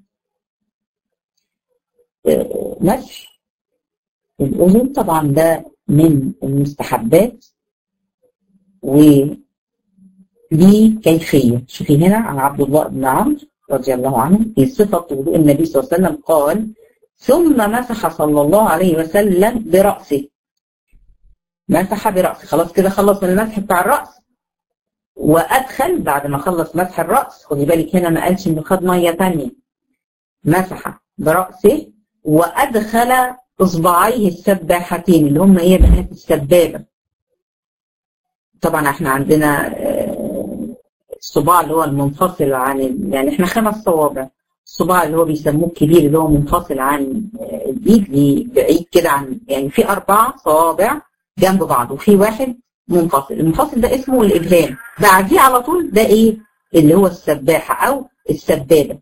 مسح الاذن طبعا ده من المستحبات وليه كيفية شوفي هنا عن عبد الله بن عمرو رضي الله عنه في صفة وضوء النبي صلى الله عليه وسلم قال ثم مسح صلى الله عليه وسلم برأسه مسح برأسه خلاص كده خلص من المسح بتاع الرأس وأدخل بعد ما خلص مسح الرأس خدي بالك هنا ما قالش إنه خد مية تانية مسح برأسه وأدخل إصبعيه السباحتين اللي هم إيه بنات السبابة طبعا احنا عندنا الصباع اللي هو المنفصل عن يعني احنا خمس صوابع الصباع اللي هو بيسموه الكبير اللي هو منفصل عن الايد بعيد كده عن يعني في اربع صوابع جنب بعض وفي واحد منفصل المنفصل ده اسمه الابهام بعديه على طول ده ايه اللي هو السباحه او السبابه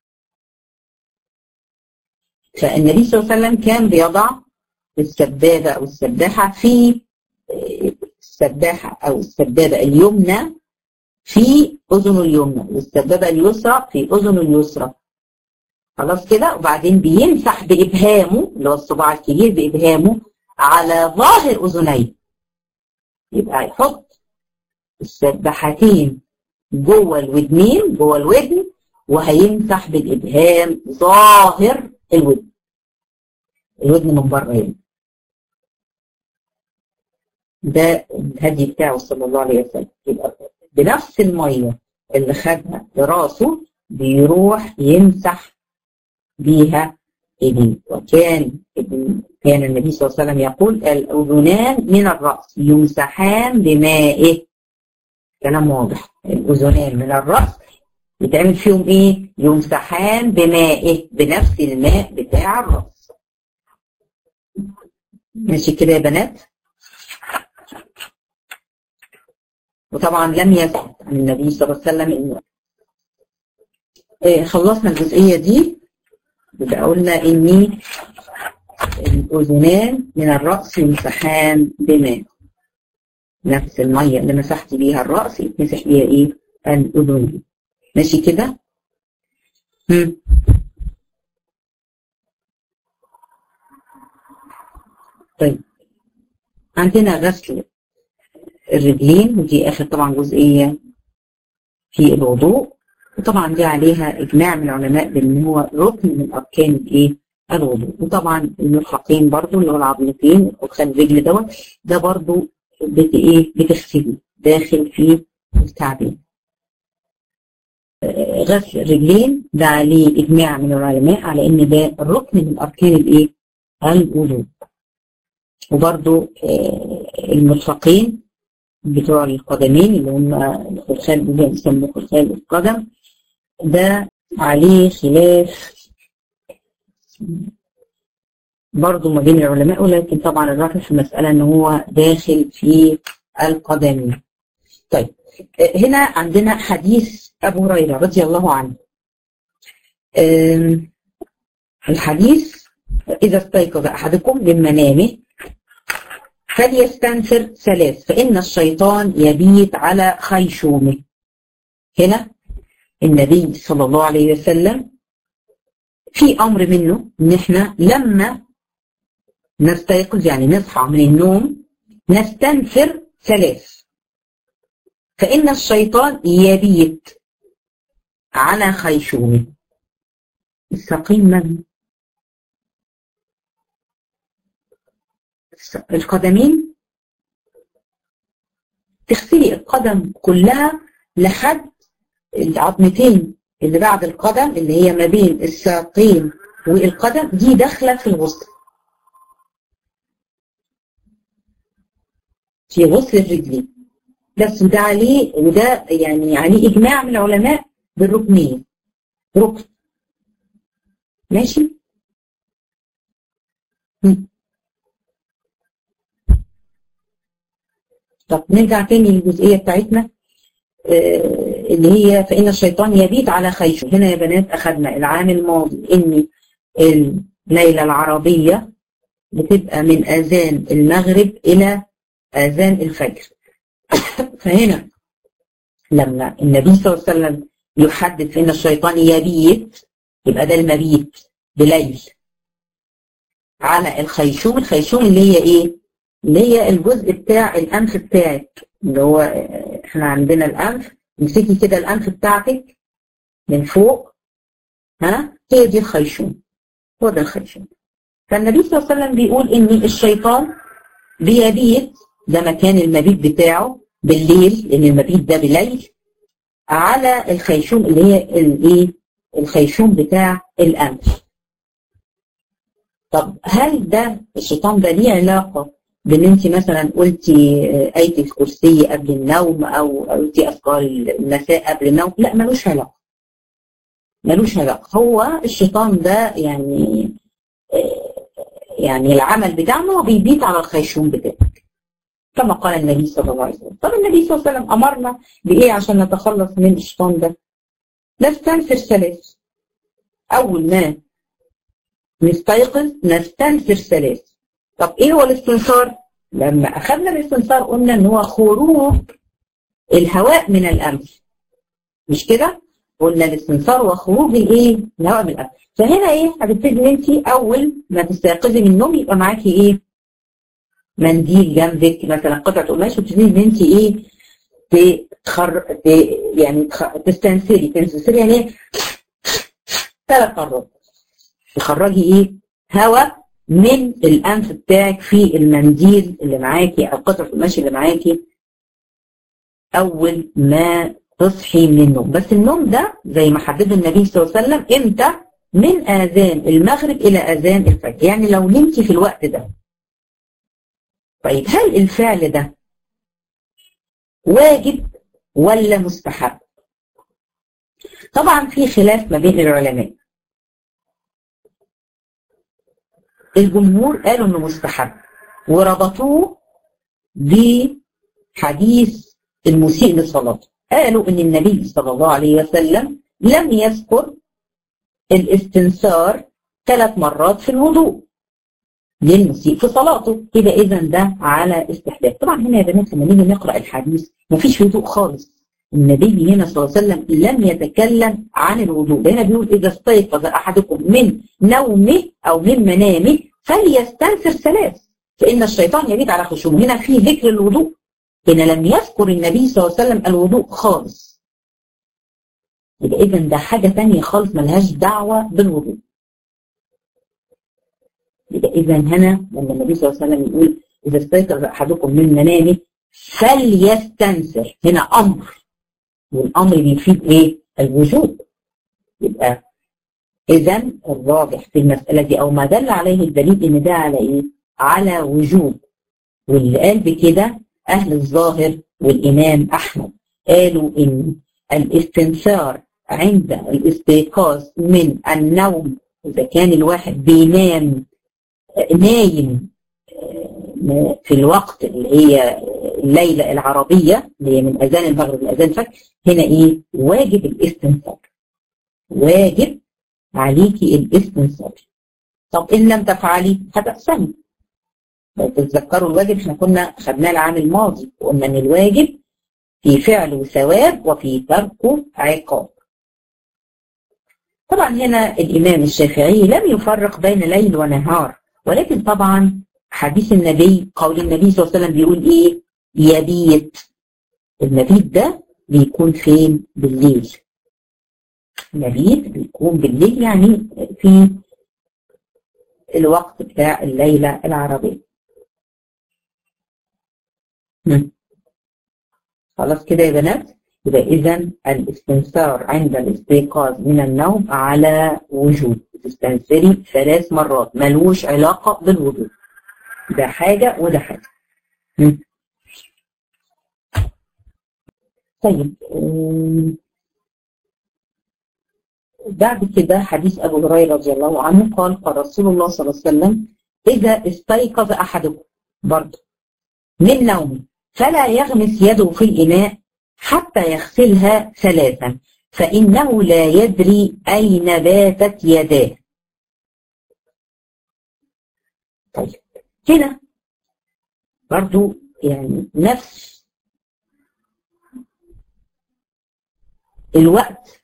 فالنبي صلى الله عليه وسلم كان بيضع السبابه او السباحه في السباحه او السبابه اليمنى في اذنه اليمنى والسبابه اليسرى في اذنه اليسرى خلاص كده وبعدين بيمسح بابهامه اللي هو الصباع الكبير بابهامه على ظاهر اذنيه يبقى يحط السباحتين جوه الودنين جوه الودن وهيمسح بالابهام ظاهر الودن الودن من بره يعني ده الهدي بتاعه صلى الله عليه وسلم يبقى بنفس الميه اللي خدها لراسه بيروح يمسح بيها ايديه وكان كان النبي صلى الله عليه وسلم يقول الاذنان من الراس يمسحان بمائه كلام واضح الاذنان من الراس يتعمل فيهم ايه يمسحان بمائه بنفس الماء بتاع الراس ماشي كده يا بنات وطبعا لم يثبت عن النبي صلى الله عليه وسلم انه إيه خلصنا الجزئيه دي يبقى قلنا ان الاذنان من الراس يمسحان بماء نفس الميه اللي مسحت بيها الراس يتمسح بيها ايه الاذن ماشي كده هم. طيب عندنا غسل الرجلين ودي اخر طبعا جزئيه في الوضوء وطبعا دي عليها اجماع من العلماء بان هو ركن من اركان الايه الوضوء وطبعا الملحقين برضو اللي هو العظمتين وخل الرجل دوت ده برضو بت ايه بتغسله داخل في الكعبين غسل الرجلين ده عليه اجماع من العلماء على ان ده ركن من اركان الايه الوضوء وبرضو المرفقين بتوع القدمين اللي هم الخلخال اللي بيسموه خلخال القدم ده عليه خلاف برضو ما بين العلماء ولكن طبعا الراجح في المسألة ان هو داخل في القدمين طيب هنا عندنا حديث أبو هريرة رضي الله عنه الحديث إذا استيقظ أحدكم من منامه فليستنفر ثلاث فإن الشيطان يبيت على خيشومه هنا النبي صلى الله عليه وسلم في أمر منه إن إحنا لما نستيقظ يعني نصحى من النوم نستنفر ثلاث فإن الشيطان يبيت على خيشومه السقيم من القدمين تغسلي القدم كلها لحد العظمتين اللي بعد القدم اللي هي ما بين الساقين والقدم دي داخله في الغسل في غسل الرجلين بس ده عليه وده يعني عليه اجماع من العلماء بالركنيه ركن ماشي م. طب نرجع تاني للجزئيه بتاعتنا آه اللي هي فان الشيطان يبيت على خيشه هنا يا بنات اخذنا العام الماضي ان الليله العربيه بتبقى من اذان المغرب الى اذان الفجر فهنا لما النبي صلى الله عليه وسلم يحدد فإن الشيطان يبيت يبقى ده المبيت بليل على الخيشوم الخيشوم اللي هي ايه اللي هي الجزء بتاع الانف بتاعك اللي هو احنا عندنا الانف امسكي كده الانف بتاعتك من فوق ها هي دي الخيشوم هو ده الخيشوم فالنبي صلى الله عليه وسلم بيقول ان الشيطان بيبيت ده مكان المبيت بتاعه بالليل لان المبيت ده بالليل على الخيشوم اللي هي الايه الخيشوم بتاع الانف طب هل ده الشيطان ده ليه علاقه بان انت مثلا قلتي ايه الكرسي قبل النوم او قلتي اذكار المساء قبل النوم لا ملوش علاقه ملوش علاقه هو الشيطان ده يعني يعني العمل بتاعه هو بيبيت على الخيشوم بتاعك كما قال النبي صلى الله عليه وسلم طب النبي صلى الله عليه وسلم امرنا بايه عشان نتخلص من الشيطان ده نستنفر ثلاث اول ما نستيقظ نستنفر ثلاث طب ايه هو الاستنثار لما اخذنا الاستنثار قلنا ان هو خروج الهواء من الانف مش كده قلنا الاستنثار وخروج الايه الهواء من الانف فهنا ايه هتبتدي انت اول ما تستيقظي من النوم يبقى معاكي ايه منديل جنبك مثلا قطعه قماش وتبتدي ان انت ايه تخر ت... يعني تخ... تستنسري تستنسري يعني ايه ثلاث مرات تخرجي ايه هواء من الانف بتاعك في المنديل اللي معاكي او قطعه القماش اللي معاكي اول ما تصحي من النوم بس النوم ده زي ما حدده النبي صلى الله عليه وسلم امتى من اذان المغرب الى اذان الفجر يعني لو نمتي في الوقت ده طيب هل الفعل ده واجب ولا مستحب طبعا في خلاف ما بين العلماء الجمهور قالوا انه مستحب وربطوه بحديث المسيء لصلاته قالوا ان النبي صلى الله عليه وسلم لم يذكر الاستنثار ثلاث مرات في الوضوء للمسيء في صلاته يبقى اذا ده على استحباب طبعا هنا يا بنات لما نيجي نقرا الحديث مفيش وضوء خالص النبي هنا صلى الله عليه وسلم لم يتكلم عن الوضوء هنا بيقول اذا استيقظ احدكم من نومه او من منامه فليستنثر ثلاث فان الشيطان يبيت على خشومه هنا في ذكر الوضوء هنا لم يذكر النبي صلى الله عليه وسلم الوضوء خالص يبقى اذا ده حاجه ثانيه خالص ملهاش دعوه بالوضوء يبقى اذا هنا لما النبي صلى الله عليه وسلم يقول اذا استيقظ احدكم من منامه فليستنسر هنا امر والامر بيفيد ايه؟ الوجوب يبقى اذا الراجح في المساله دي او ما دل عليه الدليل ان ده على ايه؟ على وجوب واللي قال بكده اهل الظاهر والامام احمد قالوا ان الاستنثار عند الاستيقاظ من النوم اذا كان الواحد بينام نايم في الوقت اللي هي الليله العربيه اللي هي من اذان المغرب لاذان الفجر هنا ايه؟ واجب الاستنثار واجب عليكي الاستنثار طب ان لم تفعلي هتقسمي لو تتذكروا الواجب احنا كنا خدناه العام الماضي وقلنا ان الواجب في فعله ثواب وفي تركه عقاب طبعا هنا الامام الشافعي لم يفرق بين ليل ونهار ولكن طبعا حديث النبي قول النبي صلى الله عليه وسلم بيقول ايه يبيت المبيت ده بيكون فين بالليل المبيت بيكون بالليل يعني في الوقت بتاع الليلة العربية خلاص كده يا بنات يبقى إذا الاستنثار عند الاستيقاظ من النوم على وجوب تستنثري ثلاث مرات ملوش علاقة بالوضوء ده حاجة وده حاجة م. طيب بعد كده حديث أبو هريرة رضي الله عنه قال قال رسول الله صلى الله عليه وسلم إذا استيقظ أحدكم برضه من نومه فلا يغمس يده في الإناء حتى يغسلها ثلاثا فإنه لا يدري أين باتت يداه طيب هنا برضو يعني نفس الوقت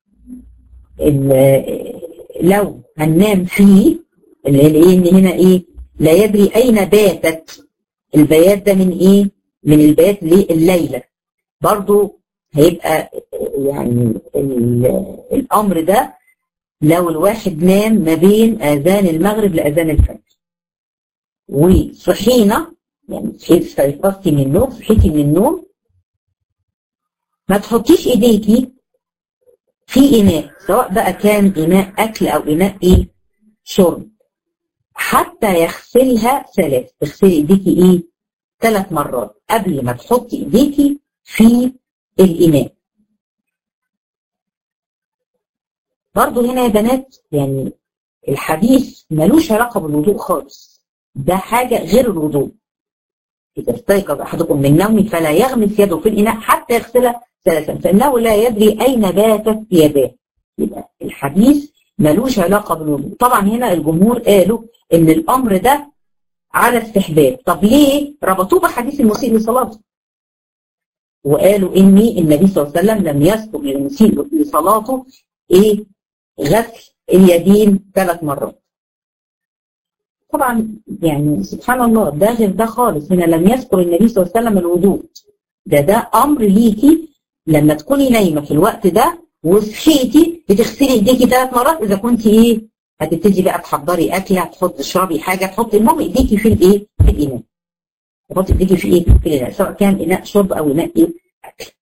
لو هننام فيه اللي ان هنا ايه لا يدري اين باتت البيات ده من ايه من البيات لليله برضو هيبقى يعني الامر ده لو الواحد نام ما بين اذان المغرب لاذان الفجر وصحينا يعني صحيت استيقظتي من النوم صحيتي من النوم ما تحطيش ايديكي في اناء سواء بقى كان اناء اكل او اناء ايه شرب حتى يغسلها ثلاث تغسلي ايديكي ايه ثلاث مرات قبل ما تحطي ايديكي في الاناء برضه هنا يا بنات يعني الحديث ملوش علاقه بالوضوء خالص ده حاجه غير الوضوء إذا استيقظ أحدكم من نومه فلا يغمس يده في الإناء حتى يغسلها ثلاثا فإنه لا يدري أين باتت يداه يبقى الحديث ملوش علاقة بالوضوء طبعا هنا الجمهور قالوا إن الأمر ده على استحباب طب ليه ربطوه بحديث المسيء لصلاته وقالوا إن النبي صلى الله عليه وسلم لم يسبق للمسيء لصلاته إيه غسل اليدين ثلاث مرات طبعا يعني سبحان الله ده غير ده خالص هنا لم يذكر النبي صلى الله عليه وسلم الوضوء ده ده امر ليكي لما تكوني نايمه في الوقت ده وصحيتي بتغسلي ايديكي ثلاث مرات اذا كنت ايه هتبتدي بقى تحضري اكل هتحطي تشربي حاجه تحطي المهم ايديكي في الايه في الاناء تحطي ايديكي في ايه في الاناء سواء كان اناء شرب او اناء ايه اكل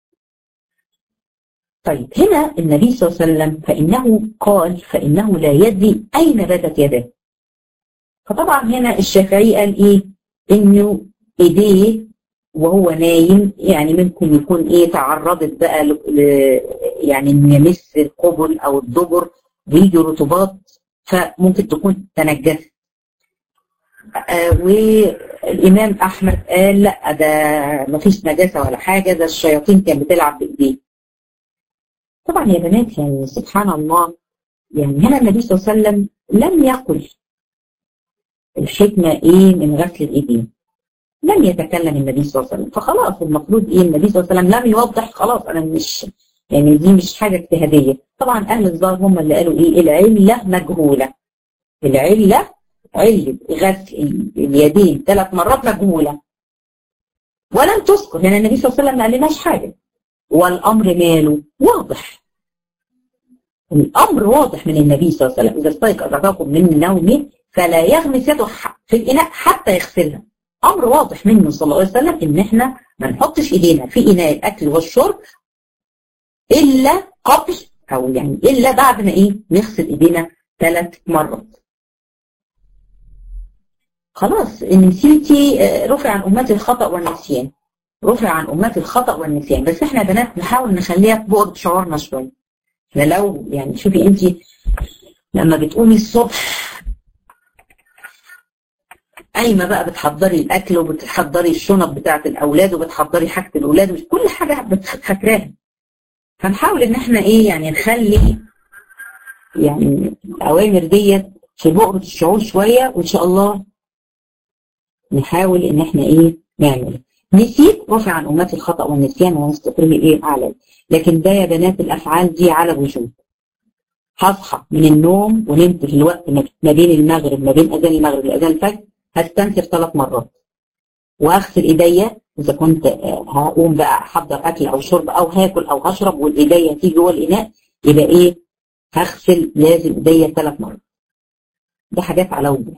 طيب هنا النبي صلى الله عليه وسلم فانه قال فانه لا يدري اين باتت يداه فطبعا هنا الشافعي قال ايه انه ايديه وهو نايم يعني ممكن يكون ايه تعرضت بقى ل... يعني انه يمس القبل او الدبر ويجي رطوبات فممكن تكون تنجست آه والامام احمد قال لا ده مفيش نجاسه ولا حاجه ده الشياطين كانت بتلعب بايديه طبعا يا بنات يعني سبحان الله يعني هنا النبي صلى الله عليه وسلم لم يقل الحكمة إيه من غسل الإيدين لم يتكلم النبي صلى الله عليه وسلم فخلاص المفروض إيه النبي صلى الله عليه وسلم لم يوضح خلاص أنا مش يعني دي مش حاجة اجتهادية طبعا أهل الظاهر هم اللي قالوا إيه العلة مجهولة العلة علة غسل اليدين ثلاث مرات مجهولة ولم تذكر هنا النبي صلى الله عليه وسلم ما قالناش حاجة والأمر ماله واضح الأمر واضح من النبي صلى الله عليه وسلم إذا استيقظ أحدكم من نومه فلا يغمس يده في الإناء حتى يغسلها أمر واضح منه صلى الله عليه وسلم إن إحنا ما نحطش إيدينا في إناء الأكل والشرب إلا قبل أو يعني إلا بعد ما إيه نغسل إيدينا ثلاث مرات خلاص إن نسيتي رفع عن أمتي الخطأ والنسيان رفع عن أمتي الخطأ والنسيان بس إحنا بنات نحاول نخليها بقرب شعورنا شوية لو يعني شوفي أنت لما بتقومي الصبح قايمه بقى بتحضري الاكل وبتحضري الشنط بتاعه الاولاد وبتحضري حاجه الاولاد كل حاجه فاكراها فنحاول ان احنا ايه يعني نخلي يعني الاوامر ديت في بؤرة الشعور شويه وان شاء الله نحاول ان احنا ايه نعمل نسيت رفع عن امتي الخطا والنسيان ونستقره ايه اعلى لكن ده يا بنات الافعال دي على وجوب هصحى من النوم ونمت في الوقت ما بين المغرب ما بين اذان المغرب لاذان الفجر هستنسر ثلاث مرات واغسل ايديا اذا كنت هقوم بقى احضر اكل او شرب او هاكل او هشرب والايديا تيجي جوه الاناء يبقى ايه هغسل لازم ايديا ثلاث مرات ده حاجات على وجوب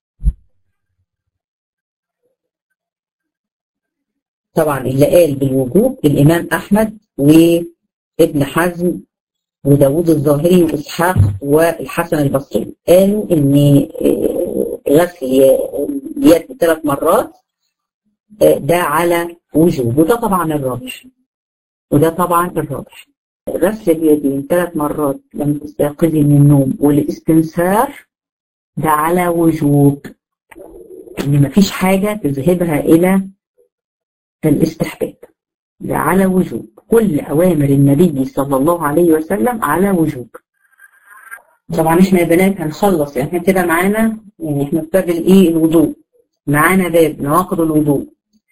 طبعا اللي قال بالوجوب الامام احمد وابن حزم وداوود الظاهري واسحاق والحسن البصري قالوا ان غسل اليد ثلاث مرات ده على وجوب وده طبعا الراجح وده طبعا الراجح غسل اليدين ثلاث مرات لما تستيقظي من النوم والاستنثار ده على وجوب ان مفيش حاجه تذهبها الى الاستحباب ده على وجوب كل اوامر النبي صلى الله عليه وسلم على وجوب طبعا احنا يا بنات هنخلص يعني احنا كده معانا يعني احنا في باب الايه الوضوء معانا باب نواقض الوضوء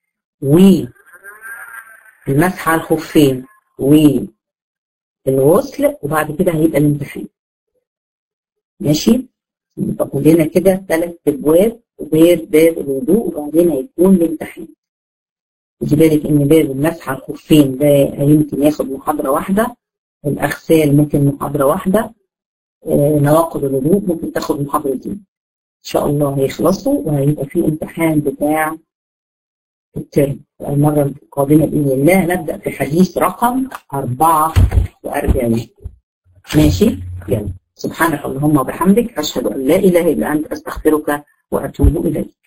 والمسح على الخفين والغسل وبعد كده هيبقى الامتحان ماشي يبقى كلنا كده ثلاث ابواب غير باب الوضوء وبعدين هيكون الامتحان خدي بالك ان باب المسح على الخفين ده يمكن ياخد محاضره واحده الاغسال ممكن محاضره واحده نواقض الوضوء ممكن تاخد محاضرتين ان شاء الله هيخلصوا وهيبقى في امتحان بتاع الترم المرة القادمة بإذن الله نبدأ في حديث رقم 44 ماشي يلا سبحانك اللهم وبحمدك أشهد أن لا إله إلا أنت أستغفرك وأتوب إليك